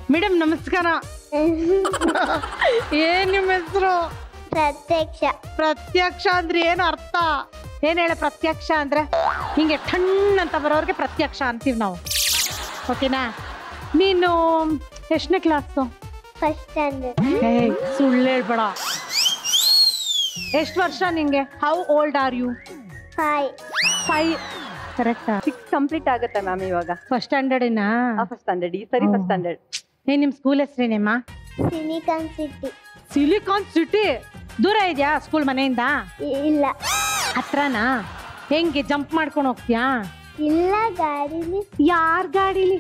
Madam ನಮಸ್ಕಾರ ಏನ್ ನಿಮ್ಮ ಹೆಸರು ಪ್ರತ್ಯಕ್ಷ ಪ್ರತ್ಯಕ್ಷ ಅಂದ್ರೆ ಏನು ಅರ್ಥ ಏನ್ ಹೇಳ ಪ್ರತ್ಯಕ್ಷ ಅಂದ್ರೆ ಹಿಂಗೆ ಠಣ್ ಅಂತ ಬರೋರ್ಗೆ ಪ್ರತ್ಯಕ್ಷ ಅಂತೀವಿ ನಾವು ಓಕೆನಾ ನೀನು ಎಷ್ಟನೇ ಕ್ಲಾಸು ಫಸ್ಟ್ ಸ್ಟ್ಯಾಂಡರ್ಡ್ ಏಯ್ ಸುಳ್ಳು ಹೇಳ್ಬೇಡ ಎಷ್ಟು ವರ್ಷ ನಿಂಗೆ how old are you five five ಕರೆಕ್ಟಾ ಸಿಕ್ಸ್ ಕಂಪ್ಲೀಟ್ ಆಗುತ್ತೆ ಮ್ಯಾಮ್ ಇವಾಗ ಫಸ್ಟ್ ಸ್ಟ್ಯಾಂಡರ್ಡಿನಾ ಫಸ್ಟ್ ಸ್ಟ್ಯಾಂಡರ್ಡ್ ಈ ಸರಿ ಫಸ್ಟ್ ಸ್ಟ್ಯಾಂಡರ್ಡ್ ಏ ನಿಮ್ಮ ಸ್ಕೂಲ್ ಹೆಸ್ರೇನೇಮ್ಮ ಸಿನಿಕಾನ್ ಸಿಟಿ ಸಿಲಿಕಾನ್ ಸಿಟಿ ದೂರ ಇದೆಯಾ ಸ್ಕೂಲ್ ಮನೆಯಿಂದ ಇಲ್ಲ ಹತ್ರನಾ ಹೆಂಗೆ ಜಂಪ್ ಮಾಡ್ಕೊಂಡು ಹೋಗ್ತೀಯಾ ಇಲ್ಲ ಗಾಡಿಲಿ ಯಾರ್ ಗಾಡಿಲಿ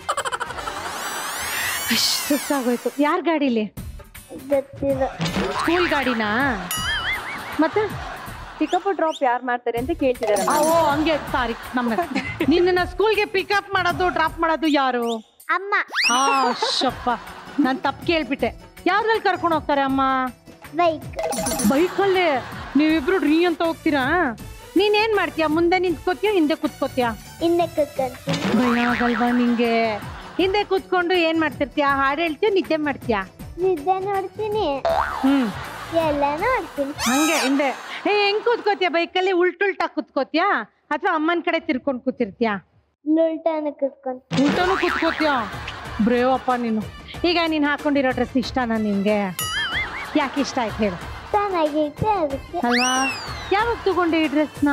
ಅಷ್ಟ್ ಸುಸ್ತಾಗೋಯ್ತು ಯಾರ್ ಗಾಡಿಲಿ ಗೊತ್ತಿಲ್ಲ ಸ್ಕೂಲ್ ಗಾಡಿನಾ ಮತ್ತೆ ಪಿಕಪ್ ಡ್ರಾಪ್ ಯಾರು ಮಾಡ್ತಾರೆ ಅಂತ ಕೇಳ್ತಿದ್ದಾರೆ ಆ, ಓ ಹಂಗೆ ಸಾರಿ ನಮ್ಮ ನಿನ್ನ ಸ್ಕೂಲ್ಗೆ ಪಿಕಪ್ ಮಾಡೋದು ಡ್ರಾಪ್ ಮಾಡೋದು ಯಾರು ಅಮ್ಮ ಆ ಶಪ್ಪ ನಾನು ತಪ್ಪು ಕೇಳ್ಬಿಟ್ಟೆ ಯಾವ್ದ್ರಲ್ಲಿ ಕರ್ಕೊಂಡು ಹೋಗ್ತಾರೆ ಅಮ್ಮ ಬೈಕ್ ಬೈಕಲ್ಲೇ ನೀವಿಬ್ರು ಡ್ರೀ ಅಂತ ಹೋಗ್ತೀರಾ ನೀನೇನ್ ಮಾಡ್ತೀಯಾ ಮುಂದೆ ನಿಂತ್ಕೋತೀಯ ಹಿಂದೆ ಕುತ್ಕೋತೀಯ ಹಿಂದೆ ಕುತ್ಕೊಂತೀನಿ ಭಯ ಆಗಲ್ವಾ ನಿಂಗೆ ಹಿಂದೆ ಕೂತ್ಕೊಂಡು ಏನ್ ಮಾಡ್ತಿರ್ತೀಯ ಹಾಡು ಹೇಳ್ತೀಯ ನಿದ್ದೆ ಮಾಡ್ತೀಯ ನಿದ್ದೆ ನೋಡ್ತೀನಿ ಹ್ಮ್ ಎಲ್ಲ ನೋಡ್ತೀನಿ ಹಂಗೆ ಹಿಂದೆ ಏ ಹೆಂಗ್ ಕೂತ್ಕೋತೀಯ ಬೈಕಲ್ಲಿ ಉಲ್ಟುಲ್ಟಾ ಕೂತ್ಕೋತೀಯ ಅಥವಾ ಅಮ್ಮನ ಕಡೆ ತಿರ್ಕೊಂಡು ಕೂತಿರ್ತೀಯ ಲುಲ್ಟಾನ ಕುತ್ಕೊಂತೀನಿ ಉಲ್ಟಾನು ಕೂತ್ಕೋತೀಯ ಬ್ರೇವಪ್ಪ ನೀನು ಈಗ ನೀನ್ ಹಾಕೊಂಡಿರೋ ಡ್ರೆಸ್ ಇಷ್ಟನಾ ನಿನ್ಗೆ ಯಾಕೆ ಇಷ್ಟ ಆಯ್ತು ಹೇಳು ಚೆನ್ನಾಗೈತೆ ಅದಕ್ಕೆ ಅಲ್ವಾ ಯಾವಾಗ ತಗೊಂಡೆ ಈ ಡ್ರೆಸ್ನ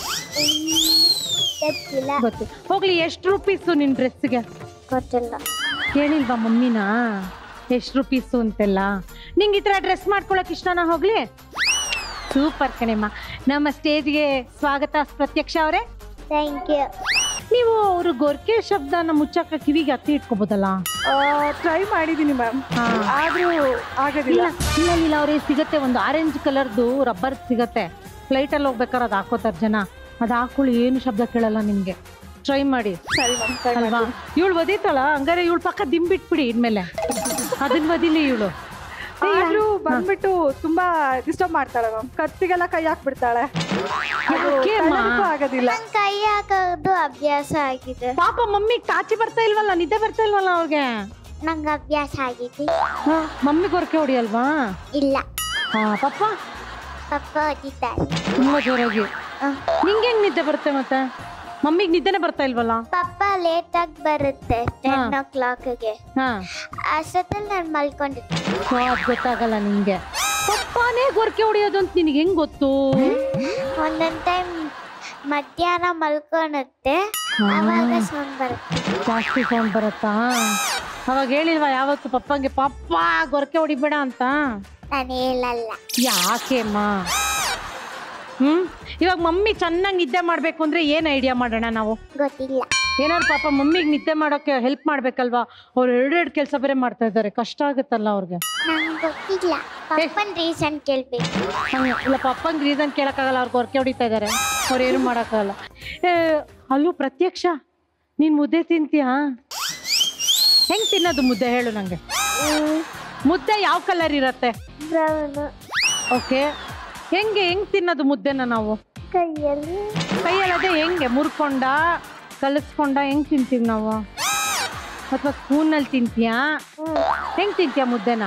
ಗೊತ್ತಿಲ್ಲ ಗೊತ್ತು ಹೋಗ್ಲಿ ಎಷ್ಟು ರುಪೀಸು ನಿನ್ ಡ್ರೆಸ್ಗೆ ಗೊತ್ತಿಲ್ಲ ಕೇಳಿಲ್ವಾ ಮಮ್ಮಿನಾ ಎಷ್ಟು ರುಪೀಸು ಅಂತೆಲ್ಲ ನಿಂಗೆ ಈ ಥರ ಡ್ರೆಸ್ ಮಾಡ್ಕೊಳಕ್ ಇಷ್ಟನಾ ಹೋಗ್ಲಿ ಸೂಪರ್ ಕಣೆಮ್ಮ ನಮ್ಮ ಸ್ಟೇಜ್ಗೆ ಸ್ವಾಗತ ಪ್ರತ್ಯಕ್ಷ ಅವರೇ ಥ್ಯಾಂಕ್ ಯು ನೀವು ಅವರು ಗೊರ್ಕೆ ಶಬ್ದನ ಮುಚ್ಚಕ್ಕ ಕಿವಿಗೆ ಹತ್ತಿ ಇಟ್ಕೋಬೋದಲ್ಲ ಟ್ರೈ ಮಾಡಿದೀನಿ ಮ್ಯಾಮ್ ಹಾ. ಆದ್ರೂ ಆಗೋದಿಲ್ಲ ಇಲ್ಲ ಇಲ್ಲ ಇಲ್ಲ ಅವ್ರಿಗೆ ಸಿಗತ್ತೆ ಒಂದು ಆರೆಂಜ್ ಕಲರ್ದು ರಬ್ಬರ್ ಸಿಗತ್ತೆ ಫ್ಲೈಟಲ್ಲಿ ಹೋಗ್ಬೇಕಾದ್ರೆ ಅದು ಹಾಕೋತಾರೆ ಜನ ಅದು ಹಾಕೊಳ್ಳಿ ಏನು ಶಬ್ದ ಕೇಳಲ್ಲ ನಿಮ್ಗೆ ಟ್ರೈ ಮಾಡಿ ಸರಿ ಮ್ಯಾಮ್ ಟ್ರೈ ಅಲ್ವಾ ಇವಳು ಒದಿತಾಳ ಹಂಗಾರೆ ಇವಳು ಪಕ್ಕ ದಿಂಬಿಟ್ಬಿಡಿ ಇನ್ಮೇಲೆ ಅದನ್ನ ಒದಿಲಿ ಇವಳು ಆದ್ರೂ ಬಂದ್ಬಿಟ್ಟು ತುಂಬಾ ಡಿಸ್ಟರ್ಬ್ ಮಾಡ್ತಾಳೆ ಮ್ಯಾಮ್ ಕತ್ತಿಗೆಲ್ಲ ಕೈ ಹಾಕ್ಬಿಡ್ತಾಳೆ ಅದು ಯಾಕೆ ಅಮ್ಮ? ತಳ್ಳೋದಕ್ಕೂ ಆಗೋದಿಲ್ಲ ನಂಗೆ ಕೈ ಹಾಕೋದು ಅಭ್ಯಾಸ ಆಗಿದೆ ಪಾಪ ಮಮ್ಮಿ ಕಾಚಿ ಬರ್ತಾ ಇಲ್ವಲ್ಲ ನಿದ್ದೆ ಬರ್ತಾ ಇಲ್ವಲ್ಲ ಅವ್ರಿಗೆ ನಂಗೆ ಅಭ್ಯಾಸ ಆಗಿದೆ ಮಮ್ಮಿ ಗೊರಕೆ ಹೊಡಿಯಲ್ವಾ ಇಲ್ಲ ಹಾ ಪಪ್ಪ ಪಪ್ಪ ಓದಿದ್ದಾರೆ ತುಂಬಾ ಜೋರಾಗಿ ನಿಂಗೆ ಹೆಂಗ್ ನಿದ್ದೆ ಬರುತ್ತೆ ಮತ್ತೆ ಮಮ್ಮಿಗೆ ನಿದ್ದೆನೆ ಬರ್ತಾ ಇಲ್ವಲ್ಲ ಪಪ್ಪ ಲೇಟ್ ಆಗಿ ಬರುತ್ತೆ ಟೆನ್ ಓ ಕ್ಲಾಕ್ಗೆ ಹಾ ಅಷ್ಟೊತ್ತಲ್ಲಿ ನಾನು ಮಲ್ಕೊಂಡಿರ್ತೀನಿ ಸೊ ಅದ್ ಗೊತ್ತಾಗಲ್ಲ ನಿಂಗೆ ಪಪ್ಪನೇ ಗೊರಕೆ ಹೊಡಿಯೋದು ಅಂತ ನಿನಗೆ ಹೆಂಗ್ ಗೊತ್ತು ಒಂದೊಂದ್ ಟೈಮ್ ಮಧ್ಯಾಹ್ನ ಮಲ್ಕೊಳುತ್ತೆ ಅವಾಗ ಸೌಂಡ್ ಬರುತ್ತೆ ಜಾಸ್ತಿ ಸೌಂಡ್ ಬರುತ್ತಾ ಅವಾಗ ಹೇಳಿಲ್ವಾ ಯಾವತ್ತು ಪಪ್ಪಂಗೆ ಪಪ್ಪ ಗೊರಕೆ ಹೊಡಿಬೇಡ ಅಂತ ನಾನು ಹೇಳಲ್ಲ ಯಾಕೆ ಅಮ್ಮ ಹ್ಮ್ ಇವಾಗ ಮಮ್ಮಿ ಚೆನ್ನಾಗಿ ನಿದ್ದೆ ಮಾಡ್ಬೇಕು ಅಂದ್ರೆ ಏನ್ ಐಡಿಯಾ ಮಾಡೋಣ ನಾವು ಗೊತ್ತಿಲ್ಲ ಏನಾದ್ರು ಪಾಪ ಮಮ್ಮಿಗೆ ನಿದ್ದೆ ಮಾಡೋಕೆ ಹೆಲ್ಪ್ ಮಾಡ್ಬೇಕಲ್ವಾ ಅವ್ರು ಎರಡೆರಡು ಕೆಲಸ ಬೇರೆ ಮಾಡ್ತಾ ಇದ್ದಾರೆ ಕಷ್ಟ ಆಗುತ್ತಲ್ಲ ಅವ್ರಿಗೆ ನಂಗೆ ಗೊತ್ತಿಲ್ಲ ಪಪ್ಪನ್ ರೀಸನ್ ಕೇಳ್ಬೇಕು ಹಂಗೆ ಇಲ್ಲ ಪಪ್ಪಂಗೆ ರೀಸನ್ ಕೇಳಕ್ಕಾಗಲ್ಲ ಅವ್ರಿಗೆ ಹೊರಕೆ ಹೊಡಿತಾ ಇದ್ದಾರೆ ಅವ್ರು ಏನು ಮಾಡೋಕ್ಕಾಗಲ್ಲ ಏ ಅಲ್ಲೂ ಪ್ರತ್ಯಕ್ಷ ನೀನ್ ಮುದ್ದೆ ತಿಂತೀಯಾ ಹೆಂಗ್ ತಿನ್ನೋದು ಮುದ್ದೆ ಹೇಳು ನಂಗೆ ಮುದ್ದೆ ಯಾವ ಕಲರ್ ಇರತ್ತೆ ಬ್ರೌನ್ ಓಕೆ ಹೆಂಗೆ ಹೆಂಗ್ ತಿನ್ನೋದು ಮುದ್ದೆನ ನಾವು ಕೈಯಲ್ಲಿ ಕೈಯಲ್ಲಿ ಅದೇ ಹೆಂಗೆ ಮುರ್ಕೊಂಡ ಕಲಿಸ್ಕೊಂಡ ಹೆಂಗ್ ತಿಂತೀವಿ ನಾವು ಅಥವಾ ಸ್ಪೂನಲ್ಲಿ ತಿಂತೀಯಾ ಹೆಂಗ್ ತಿಂತೀಯ ಮುದ್ದೆನ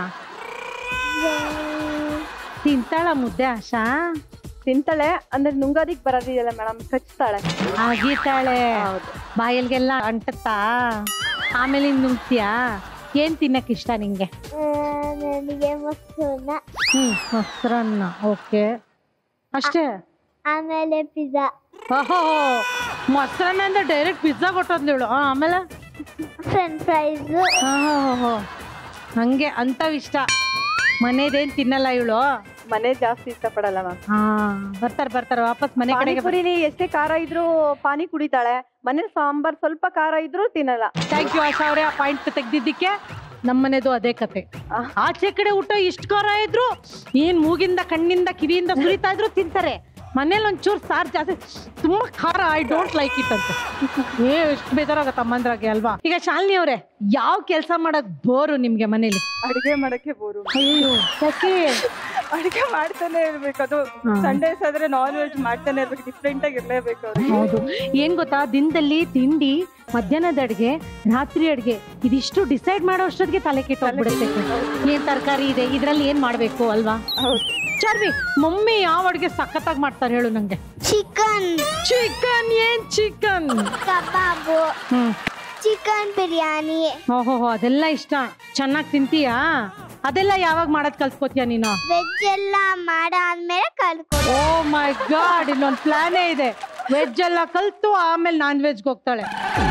ತಿಂತಾಳ ಮುದ್ದೆ ಆಶಾ ತಿಂತಾಳೆ ಅಂದ್ರೆ ನುಂಗೋದಿಕ್ ಬರೋದಿಲ್ಲ ಮೇಡಮ್ ಕಚ್ತಾಳೆ ಆಗೀತಾಳೆ ಬಾಯಲ್ಗೆಲ್ಲ ಅಂಟತ್ತಾ ಆಮೇಲೆ ಇನ್ ನುಂಗ್ತೀಯಾ ಏನ್ ತಿನ್ನಕ್ ಇಷ್ಟ ನಿಂಗೆ ಆ, ನನಗೆ ಮೊಸರನ್ನ ಹ್ಮ್ ಮೊಸರನ್ನ ಓಕೆ ಅಷ್ಟೇ ಆಮೇಲೆ ಪಿಜ್ಜಾ ಓಹೋ ಮೊಸರನ್ನ ಅಂದ್ರೆ ಡೈರೆಕ್ಟ್ ಪಿಜ್ಜಾ ಕೊಟ್ಟೋದ್ಲಿಳು ಆ, ಆಮೇಲೆ ಫ್ರೆಂಚ್ ಫ್ರೈಸು ಓಹೋ ಹಂಗೆ ಅಂತವ್ ಇಷ್ಟ ಮನೇದೇನ್ ತಿನ್ನಲ್ಲ ಇವಳು ಮನೆ ಜಾಸ್ತಿ ಇಷ್ಟಪಡಲ್ಲ ಮ್ಯಾಮ್ ಹಾ ಬರ್ತಾರ ಬರ್ತಾರ ವಾಪಸ್ ಮನೆ ಕಡೆಗೆ ಪಾನಿಪುರಿಲಿ ಎಷ್ಟೇ ಖಾರ ಇದ್ರೂ ಪಾನಿ ಕುಡಿತಾಳೆ ಮನೇಲಿ ಸಾಂಬಾರ್ ಸ್ವಲ್ಪ ಖಾರ ಇದ್ರೂ ತಿನ್ನಲ್ಲ ಥ್ಯಾಂಕ್ ಯು ಆಶಾ ಅವ್ರೆ ಆ ಪಾಯಿಂಟ್ ತೆಗ್ದಿದ್ದಕ್ಕೆ ನಮ್ಮನೆದು ಅದೇ ಕತೆ ಆಹ್. ಆಚೆ ಕಡೆ ಊಟ ಇಷ್ಟು ಖಾರ ಇದ್ರು ಏನ್ ಮೂಗಿಂದ ಕಣ್ಣಿಂದ ಕಿವಿಯಿಂದ ಸುರಿತಾ ಇದ್ರು ತಿಂತಾರೆ ಮನೇಲಿ ಒಂಚೂರು ಸಾರು ಜಾಸ್ತಿ ತುಂಬಾ ಖಾರ ಐ ಡೋಂಟ್ ಲೈಕ್ ಇಟ್ ಅಂತ ಏ ಎಷ್ಟು ಬೇಜಾರಾಗತ್ತೆ ಅಮ್ಮಂದ್ರಾಗೆ ಅಲ್ವಾ ಈಗ ಶಾಲಿನಿ ಅವರೇ ಯಾವ ಕೆಲಸ ಮಾಡಕ್ ಬೋರು ನಿಮ್ಗೆ ಮನೇಲಿ ಅಡಿಗೆ ಮಾಡಕ್ಕೆ ಬೋರು ಅಯ್ಯೋ ಯಾಕೆ ಅಡಿಗೆ ಮಾಡ್ತಾನೆ ಇರ್ಬೇಕು ಅದು ಹಾ. ಸಂಡೇಸ್ ಆದ್ರೆ ನಾನ್ ವೆಜ್ ಮಾಡ್ತಾನೆ ಇರ್ಬೇಕು ಡಿಫ್ರೆಂಟ್ ಆಗಿ ಇರ್ಲೇಬೇಕು ಅವ್ರಿಗೆ ಹೌದು ಏನ್ ಗೊತ್ತಾ ದಿನದಲ್ಲಿ ತಿಂಡಿ ಮಧ್ಯಾಹ್ನದ ಅಡ್ಗೆ ರಾತ್ರಿ ಅಡ್ಗೆ ಇದಿಷ್ಟು ಡಿಸೈಡ್ ಮಾಡೋ ಅಷ್ಟೊತ್ತಿಗೆ ತಲೆ ಕೆಟ್ಟೋಗ್ಬಿಡುತ್ತೆ ಏನ್ ತರಕಾರಿ ಇದೆ ಇದ್ರಲ್ಲಿ ಏನ್ ಮಾಡ್ಬೇಕು ಅಲ್ವಾ ಹೌದು ಚಾರ್ವಿ ಮಮ್ಮಿ ಯಾವ ಅಡ್ಗೆ ಸಖತ್ತಾಗಿ ಮಾಡ್ತಾರೆ ಹೇಳು ನಂಗೆ ಚಿಕನ್ ಚಿಕನ್ ಏನ್ ಚಿಕನ್ ಕಬಾಬು ಹ್ಮ್ ಚಿಕನ್ ಬಿರಿಯಾನಿ ಓಹೋ ಅದೆಲ್ಲ ಇಷ್ಟ ಚೆನ್ನಾಗಿ ತಿಂತೀಯಾ ಅದೆಲ್ಲ ಯಾವಾಗ ಮಾಡೋದ್ ಕಲ್ತ್ಕೋತೀಯ ನೀನು ವೆಜ್ ಎಲ್ಲ ಮಾಡಾದ್ಮೇಲೆ ಕಲ್ಕೊಡು ಓ ಮೈ ಗಾಡ್ ಇಲ್ಲೊಂದು ಪ್ಲಾನೇ ಇದೆ ವೆಜ್ ಎಲ್ಲ ಕಲ್ತು ಆಮೇಲೆ ನಾನ್ ವೆಜ್ಗೆ ಹೋಗ್ತಾಳೆ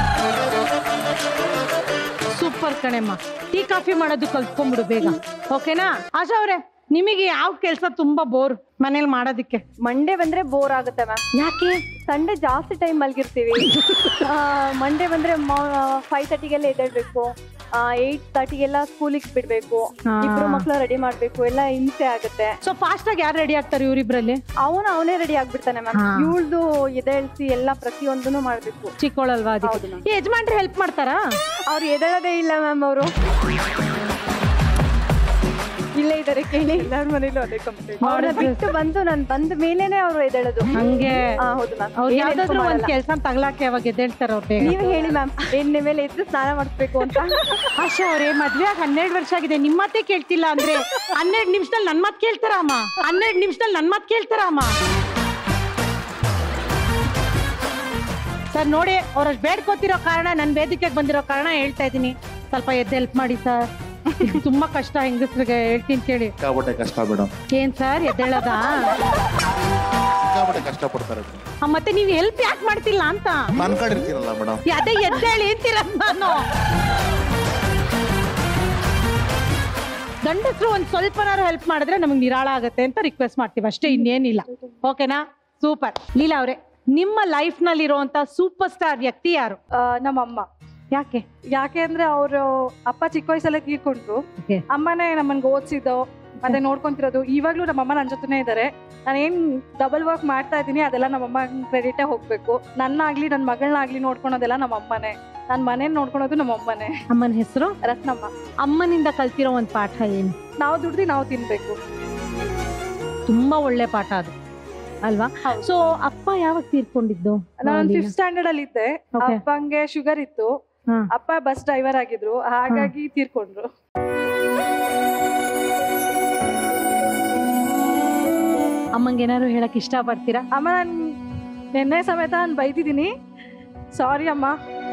ಸೂಪರ್ ಕಣೆಮ್ಮ ಟೀ ಕಾಫಿ ಮಾಡೋದು ಕಲ್ತ್ಕೊಂಡ್ಬಿಡು ಬೇಗ ಓಕೆನಾ ಆಶಾ ಅವ್ರೆ ನಿಮಗೆ ಯಾವ ಕೆಲಸ ತುಂಬಾ ಬೋರ್ ಮನೇಲಿ ಮಾಡೋದಕ್ಕೆ ಮಂಡೇ ಬಂದ್ರೆ ಬೋರ್ ಆಗುತ್ತೆ ಮ್ಯಾಮ್ ಯಾಕೆ ಸಂಡೇ ಜಾಸ್ತಿ ಟೈಮ್ ಮಲ್ಗಿರ್ತೀವಿ ಮಂಡೇ ಬಂದ್ರೆ ಫೈವ್ ತರ್ಟಿಗೆಲ್ಲ ಎದ್ದೇಳ್ಬೇಕು ಏಯ್ಟ್ ತರ್ಟಿಗೆಲ್ಲ ಸ್ಕೂಲಿಗೆ ಬಿಡ್ಬೇಕು ಹಾ. ಇಬ್ರು ಮಕ್ಳು ರೆಡಿ ಮಾಡ್ಬೇಕು ಎಲ್ಲ ಹಿಂಸೆ ಆಗುತ್ತೆ ಸೊ ಫಾಸ್ಟ್ ಆಗಿ ಯಾರು ರೆಡಿ ಆಗ್ತಾರೆ ಇವ್ರಿಬ್ರಲ್ಲಿ ಅವನು ಅವನೇ ರೆಡಿ ಆಗ್ಬಿಡ್ತಾನೆ ಮ್ಯಾಮ್ ಹಾ. ಇವಳ್ದು ಎದ್ದೇಳ್ಸಿ ಎಲ್ಲ ಪ್ರತಿಯೊಂದನು ಮಾಡ್ಬೇಕು ಚಿಕ್ಕೋಳಲ್ವಾ ಹೌದು ಅದಕ್ಕೆ ma'am. ಈ ಯಜಮಾನ್ರು ಹೆಲ್ಪ್ ಮಾಡ್ತಾರಾ ಅವ್ರು ಎದ್ದೇಳೋದೇ ಇಲ್ಲ ಮ್ಯಾಮ್ ಅವರು ಇಲ್ಲೇ ಇದಾರೆ ಕೇಳಿ ಎಲ್ಲಾರ ಮನೇಲೂ ಅದೇ ಕಂಪ್ಲೇಂಟ್ ಅವ್ರನ್ನ ಬಿಟ್ಟು ಬಂದು ನಾನು ಬಂದ ಮೇಲೇನೆ ಅವ್ರು ಎದ್ದೇಳೋದು ಹಂಗೆ ಹಾ, ಹೌದು ಮ್ಯಾಮ್ ಅವ್ರು ಯಾವ್ದಾದ್ರು ಒಂದ್ ಕೆಲಸ ತಗ್ಲಾಕೆ ಅವಾಗ ಎದ್ದೇಳ್ತಾರ ಅವ್ರು ಬೇಗ ನೀವೇ ಹೇಳಿ ಮ್ಯಾಮ್ ಎಣ್ಣೆ ಮೇಲೆ ಎದ್ದು ಸ್ನಾನ ಮಾಡಿಸ್ಬೇಕು ಅಂತ ಆಶಾ ಅವ್ರೆ ಮದ್ವೆ ಆಗಿ ಹನ್ನೆರಡು ವರ್ಷ ಆಗಿದೆ ನಿಮ್ ಮಾತೇ ಕೇಳ್ತಿಲ್ಲ ಅಂದ್ರೆ ಹನ್ನೆರಡು ನಿಮಿಷದಲ್ಲಿ ನನ್ ಮಾತ್ ಕೇಳ್ತಾರ ಅಮ್ಮ ಹನ್ನೆರಡು ನಿಮಿಷದಲ್ಲಿ ನನ್ ಮಾತ್ ಕೇಳ್ತಾರ ಅಮ್ಮ ಸರ್ ನೋಡಿ ಅವ್ರಷ್ಟು ಬೇಡ್ಕೋತಿರೋ ಕಾರಣ ನನ್ ವೇದಿಕೆಗೆ ಬಂದಿರೋ ಕಾರಣ ಹೇಳ್ತಾ ಇದೀನಿ ಸ್ವಲ್ಪ ಎದ್ದು ಹೆಲ್ಪ್ ಮಾಡಿ ಸರ್ ತುಂಬಾ ಕಷ್ಟ ಹೆಂಗಸ್ರಿಗೆ ಹೇಳ್ತೀನಿ ಕೇಳಿ ಸಿಕ್ಕಾಪಟ್ಟೆ ಕಷ್ಟ ಮೇಡಮ್ ಏನ್ ಸರ್ ಎದ್ದೇಳದ ಸಿಕ್ಕಾಪಟ್ಟೆ ಕಷ್ಟ ಪಡ್ತಾರೆ ಮತ್ತೆ ನೀವ್ ಹೆಲ್ಪ್ ಯಾಕೆ ಮಾಡ್ತಿಲ್ಲ ಅಂತ ಅನ್ಕೊಂಡಿರ್ತೀನಲ್ಲ ಮೇಡಮ್ ಅದೇ ಎದ್ದೇಳಿ ಅಂತೀರ ನಾನು ಗಂಡಸರು ಒಂದ್ ಸ್ವಲ್ಪನಾರು ಹೆಲ್ಪ್ ಮಾಡಿದ್ರೆ ನಮಗೆ ನಿರಾಳ ಆಗತ್ತೆ ಅಂತ ರಿಕ್ವೆಸ್ಟ್ ಮಾಡ್ತೀವಿ ಅಷ್ಟೇ ಇನ್ನೇನಿಲ್ಲ ಓಕೆನಾ ಸೂಪರ್ ಲೀಲಾ ಅವ್ರೆ ನಿಮ್ಮ ಲೈಫ್ ನಲ್ಲಿ ಇರುವಂತ ಸೂಪರ್ ಸ್ಟಾರ್ ವ್ಯಕ್ತಿ ಯಾರು ಆ, ನಮ್ಮಮ್ಮ ಯಾಕೆ ಯಾಕೆ ಅಂದ್ರೆ ಅವರು ಅಪ್ಪ ಚಿಕ್ಕ ವಯಸ್ಸಲ್ಲೇ ತೀರ್ಕೊಂಡ್ರು Okay. ಅಮ್ಮನೇ ನಮ್ಮನ್ಗೆ ಓದಿಸಿದ್ದು ಮತ್ತೆ ನೋಡ್ಕೊಂತಿರೋದು ಇವಾಗ್ಲೂ ನಮ್ಮಮ್ಮ ನನ್ನ ಜೊತೆನೇ ಇದ್ದಾರೆ ನಾನು ಏನ್ ಡಬಲ್ ವರ್ಕ್ ಮಾಡ್ತಾ ಇದ್ದೀನಿ ಅದೆಲ್ಲ ನಮ್ಮಮ್ಮ ಕ್ರೆಡಿಟೇ ಹೋಗ್ಬೇಕು ನನ್ನಾಗ್ಲಿ ನನ್ನ ಮಗಳನ್ನಾಗ್ಲಿ ನೋಡ್ಕೊಳೋದೆಲ್ಲ ನಮ್ಮ ಅಮ್ಮನೇ ನನ್ನ ಮನೆ ನೋಡ್ಕೊಳೋದು ನಮ್ಮ ಅಮ್ಮನೇ ಅಮ್ಮನ ಹೆಸರು ರತ್ನಮ್ಮ ಅಮ್ಮನಿಂದ ಕಲ್ತಿರೋ ಒಂದ್ ಪಾಠ ಏನು ನಾವು ದುಡ್ದು ನಾವು ತಿನ್ಬೇಕು ತುಂಬಾ ಒಳ್ಳೆ ಪಾಠ ಅದು ಅಲ್ವಾ ಹೌದು. ಸೊ ಅಪ್ಪ ಯಾವಾಗ ತೀರ್ಕೊಂಡಿದ್ದು ನಾನು ಲೀಲಾ? ಫಿಫ್ತ್ ಸ್ಟ್ಯಾಂಡರ್ಡ್ ಅಲ್ಲಿ ಇದ್ದೆ Okay. ಅಪ್ಪಂಗೆ ಶುಗರ್ ಇತ್ತು ಹಾ. ಅಪ್ಪ ಬಸ್ ಡ್ರೈವರ್ ಆಗಿದ್ರು ಹಾಗಾಗಿ ತೀರ್ಕೊಂಡ್ರು ಅಮ್ಮಂಗೆ ಏನಾದ್ರು ಹೇಳಕ್ ಇಷ್ಟ ಪಡ್ತೀರಾ ಅಮ್ಮ ನಾನು ನಿನ್ನೆ ಸಮೇತ ನಾನು ಬೈದಿದ್ದೀನಿ ಸಾರಿ ಅಮ್ಮ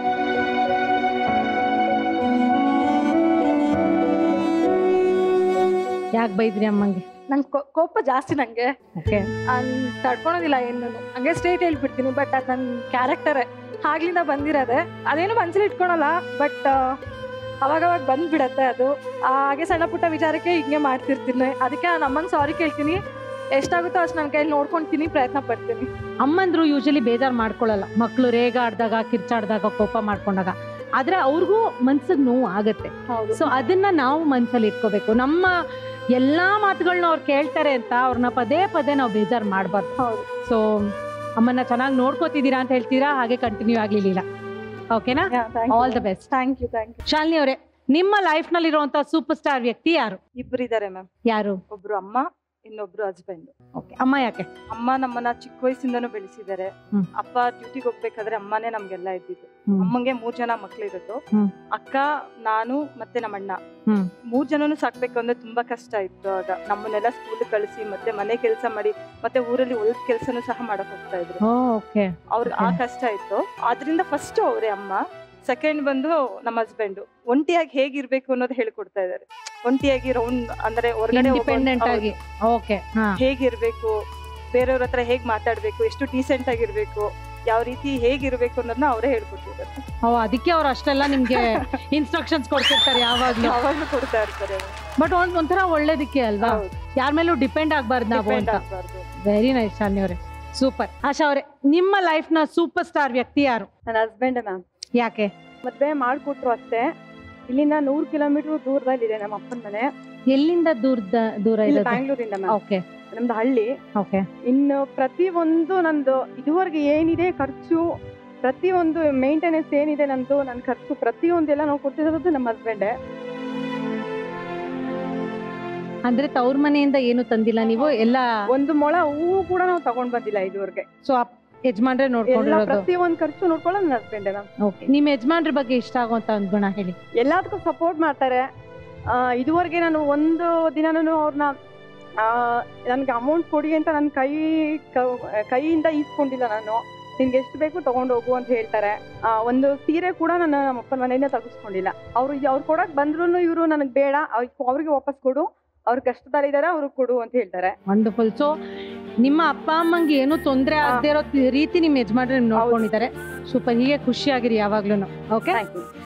ಯಾಕೆ ಬೈದ್ರಿ ಅಮ್ಮಂಗೆ ನನ್ ಕೋಪ ಜಾಸ್ತಿ ನಂಗೆ ಓಕೆ ನಾನ್ ತಡ್ಕೊಳೋದಿಲ್ಲ ಏನು ಹಂಗೆ ಸ್ಟ್ರೇಟ್ ಹೇಳ್ಬಿಡ್ತೀನಿ ಬಟ್ ಅದು ನನ್ನ ಕ್ಯಾರೆಕ್ಟರೇ ಆಗ್ಲಿಂದ ಬಂದಿರೋದೆ ಅದೇನು ಮನ್ಸಲ್ಲಿ ಇಟ್ಕೊಳಲ್ಲ ಬಟ್ ಅವಾಗ ಅವಾಗ ಬಂದ್ಬಿಡತ್ತೆ ಅದು ಆ, ಹಾಗೆ ಸಣ್ಣ ಪುಟ್ಟ ವಿಚಾರಕ್ಕೆ ಹಿಂಗೆ ಮಾಡ್ತಿರ್ತೀನಿ ಅದಕ್ಕೆ ನಾನು ಅಮ್ಮಂಗೆ ಸಾರಿ ಕೇಳ್ತೀನಿ ಎಷ್ಟಾಗುತ್ತೋ ಅಷ್ಟು ನನ್ನ ಕೈಯಲ್ಲಿ ನೋಡ್ಕೊಂತೀನಿ ಪ್ರಯತ್ನ ಪಡ್ತೀನಿ ಅಮ್ಮಂದ್ರು ಯೂಶಲಿ ಬೇಜಾರ್ ಮಾಡ್ಕೊಳ್ಳಲ್ಲ ಮಕ್ಳು ರೇಗಾಡ್ದಾಗ ಕಿರ್ಚಾಡ್ದಾಗ ಕೋಪ ಮಾಡ್ಕೊಂಡಾಗ ಆದ್ರೆ ಅವ್ರಿಗೂ ಮನ್ಸಿಗೆ ನೋವು ಆಗತ್ತೆ ಹೌದು ಸೊ ಅದನ್ನ ನಾವು ಮನ್ಸಲ್ಲಿ ಇಟ್ಕೋಬೇಕು ನಮ್ಮ ಎಲ್ಲಾ ಮಾತುಗಳನ್ನ ಅವ್ರು ಕೇಳ್ತಾರೆ ಅಂತ ಅವ್ರನ್ನ ಪದೇ ಪದೇ ನಾವು ಬೇಜಾರ್ ಮಾಡ್ಬಾರ್ದು ಹೌದು ಸೊ ಅಮ್ಮನ್ನ ಚೆನ್ನಾಗಿ ನೋಡ್ಕೋತಿದ್ದೀರಾ ಅಂತ ಹೇಳ್ತೀರಾ ಹಾಗೆ ಕಂಟಿನ್ಯೂ ಆಗ್ಲಿಲ್ಲ ಓಕೆನಾ all the best thank you thank you Shalini ಅವರೇ ನಿಮ್ಮ ಲೈಫ್ ನಲ್ಲಿ ಇರುವಂತ ಸೂಪರ್ ಸ್ಟಾರ್ ವ್ಯಕ್ತಿ ಯಾರು ಇಬ್ರು ಇದಾರೆ ಮ್ಯಾಮ್ ಯಾರು ಒಬ್ರು ಅಮ್ಮ ಇನ್ನೊಬ್ರು ಹಸ್ಬೆಂಡ್ ಓಕೆ ಅಮ್ಮ ಯಾಕೆ ಅಮ್ಮ ನಮ್ಮನ್ನ ಚಿಕ್ಕ ವಯಸ್ಸಿಂದನೂ ಬೆಳೆಸಿದ್ದಾರೆ ಹ್ಮ್. ಅಪ್ಪ ಡ್ಯೂಟಿಗೆ ಹೋಗ್ಬೇಕಾದ್ರೆ ಅಮ್ಮನೇ ನಮ್ಗೆಲ್ಲ ಇದ್ದಿದ್ದು ಹ್ಮ್. ಅಮ್ಮಂಗೆ ಮೂರ್ ಜನ ಮಕ್ಳಿರೋದು ಹ್ಮ್. ಅಕ್ಕ ನಾನು ಮತ್ತೆ ನಮ್ಮಣ್ಣ ಹ್ಮ್. ಮೂರ್ ಜನನು ಸಾಕ್ಬೇಕು ಅಂದ್ರೆ ತುಂಬಾ ಕಷ್ಟ ಇತ್ತು ಆಗ ನಮ್ಮನ್ನೆಲ್ಲ ಸ್ಕೂಲ್ ಕಳಿಸಿ ಮತ್ತೆ ಮನೆ ಕೆಲಸ ಮಾಡಿ ಮತ್ತೆ ಊರಲ್ಲಿ ಹೊಲದ ಕೆಲಸನೂ ಸಹ ಮಾಡಕ್ ಹೋಗ್ತಾ ಇದ್ರು ಓಕೆ ಅವ್ರಿಗೆ ಆ ಕಷ್ಟ ಇತ್ತು ಆದ್ರಿಂದ ಫಸ್ಟ್ ಅವರೇ ಅಮ್ಮ ಸೆಕೆಂಡ್ ಬಂದು ನಮ್ಮ ಹಸ್ಬೆಂಡ್ ಒಂಟಿಯಾಗಿ ಹೇಗಿರ್ಬೇಕು ಅನ್ನೋದು ಹೇಳ್ಕೊಡ್ತಾ ಇದಾರೆ ಒಂಟಿಯಾಗಿ ರೌಂಡ್ ಅಂದ್ರೆ ಹೊರಗಡೆ ಇಂಡಿಪೆಂಡೆಂಟ್ ಆಗಿ ಓಕೆ ಹಾ ಹೇಗಿರ್ಬೇಕು ಬೇರೆಯವ್ರ ಹತ್ರ ಹೇಗ್ ಮಾತಾಡ್ಬೇಕು ಎಷ್ಟು ಡೀಸೆಂಟ್ ಆಗಿರ್ಬೇಕು ಯಾವ ರೀತಿ ಹೇಗಿರ್ಬೇಕು ಅನ್ನೋದನ್ನ ಅವರೇ ಹೇಳ್ಕೊಟ್ಟಿದ್ದಾರೆ ಓ ಅದಕ್ಕೆ ಅವ್ರು ಅಷ್ಟೆಲ್ಲ ನಿಮ್ಗೆ ಇನ್ಸ್ಟ್ರಕ್ಷನ್ಸ್ ಕೊಡ್ತಿರ್ತಾರೆ ಯಾವಾಗ್ಲೂ ಯಾವಾಗ್ಲೂ ಕೊಡ್ತಾ ಇರ್ತಾರೆ ಅವ್ರು. ಬಟ್ ಒಂದ್ ಒಂಥರ ಒಳ್ಳೇದಕ್ಕೆ ಅಲ್ವಾ ಹೌದು, ಯಾರ ಮೇಲೂ ಡಿಪೆಂಡ್ ಆಗ್ಬಾರ್ದು ನಾವು depend ಅಂತ ಆಗ್ಬಾರ್ದು. ವೆರಿ ನೈಸ್ ಶಾಲಿನಿ ಅವರೇ ಸೂಪರ್ ಆಶಾ ಅವರೇ ನಿಮ್ಮ ಲೈಫ್ ನ ಸೂಪರ್ ಸ್ಟಾರ್ ವ್ಯಕ್ತಿ ಯಾರು ನನ್ನ ಹಸ್ಬೆಂಡ್ ಮ್ಯಾಮ್ ಯಾಕೆ ಮದ್ವೆ ಮಾಡ್ಕೊಟ್ರು ಅಷ್ಟೇ ಇಲ್ಲಿಂದ ನೂರ್ ಕಿಲೋಮೀಟರ್ ದೂರದಲ್ಲಿದೆ ನಮ್ಮ ಅಪ್ಪನ ಮನೆ ಎಲ್ಲಿಂದ ದೂರದ ದೂರ ಇಲ್ಲಿ ಇರೋದು ಬ್ಯಾಂಗ್ಳೂರಿಂದ ಮ್ಯಾಮ್ ಓಕೆ ನಮ್ದು ಹಳ್ಳಿ ಓಕೆ ಇನ್ನು ಪ್ರತಿ ಒಂದು ನಂದು ಇದುವರೆಗೆ ಏನಿದೆ ಖರ್ಚು ಪ್ರತಿಯೊಂದು ಮೇಂಟೆನೆನ್ಸ್ ಏನಿದೆ ನಂದು ನನ್ನ ಖರ್ಚು ಪ್ರತಿಯೊಂದೆಲ್ಲ ನಾವು ಕೊಡ್ತಿರೋದು ನಮ್ಮ ಹಸ್ಬೆಂಡೇ ಅಂದ್ರೆ ತವ್ರ ಮನೆಯಿಂದ ಏನು ತಂದಿಲ್ಲ ನೀವು ಎಲ್ಲ ಒಂದು ಮೊಳ ಹೂವು ಕೂಡ ನಾವು ತಗೊಂಡ್ ಬಂದಿಲ್ಲ ಇದುವರೆಗೆ ಸೊ ಯಜಮಾನ್ರೆ ಎಲ್ಲ ನೋಡ್ಕೊಂಡಿರೋದು ಪ್ರತಿಯೊಂದು ಖರ್ಚು ನೋಡ್ಕೊಳ್ಳೋದು ನನ್ನ ಹಸ್ಬೆಂಡೇ ಮ್ಯಾಮ್ ಓಕೆ ನಿಮ್ ಯಜಮಾನ್ರ ಬಗ್ಗೆ ಇಷ್ಟ ಆಗುವಂತ ಒಂದ್ ಗುಣ ಹೇಳಿ ಎಲ್ಲದಕ್ಕೂ ಸಪೋರ್ಟ್ ಮಾಡ್ತಾರೆ ಆ, ಇದುವರೆಗೆ ನಾನು ಒಂದು ದಿನನೂ ಅವ್ರನ್ನ ನನ್ಗೆ ಅಮೌಂಟ್ ಕೊಡಿ ಅಂತ ನನ್ನ ಕೈ ಕ- ಕೈಯಿಂದ ಈಸ್ಕೊಂಡಿಲ್ಲ ನಾನು ನಿನ್ಗೆ ಎಷ್ಟು ಬೇಕು ತಗೊಂಡು ಹೋಗು ಅಂತ ಹೇಳ್ತಾರೆ ಆ, ಒಂದು ಸೀರೆ ಕೂಡ ನಾನು ನಮ್ಮ ಅಪ್ಪನ ಮನೆಯಿಂದ ತೆಗೆಸ್ಕೊಂಡಿಲ್ಲ ಅವ್ರು ಅವ್ರು ಕೊಡಕ್ ಬಂದ್ರು ಇವರು ನನಗೆ ಬೇಡ ಅವ್ರ್- ಅವ್ರಿಗೆ ವಾಪಸ್ ಕೊಡು ಅವ್ರ ಕಷ್ಟದಲ್ಲಿದ್ದಾರೆ ಅವ್ರಿಗೆ ಕೊಡು ಅಂತ ಹೇಳ್ತಾರೆ ವಂಡರ್ಫುಲ್ ಸೊ ನಿಮ್ಮ ಅಪ್ಪ ಅಮ್ಮಂಗೆ ಏನು ತೊಂದರೆ ಆಗದೆ ಇರೋ ರೀತಿ ನಿಮ್ ಯಜಮಾನ್ರೆ ನಿಮ್ ನೋಡ್ಕೊಂಡಿದ್ದಾರೆ ಸೂಪರ್ ಹೀಗೆ ಖುಷಿಯಾಗಿರಿ ಯಾವಾಗ್ಲೂ ಓಕೆ ಥ್ಯಾಂಕ್ ಯು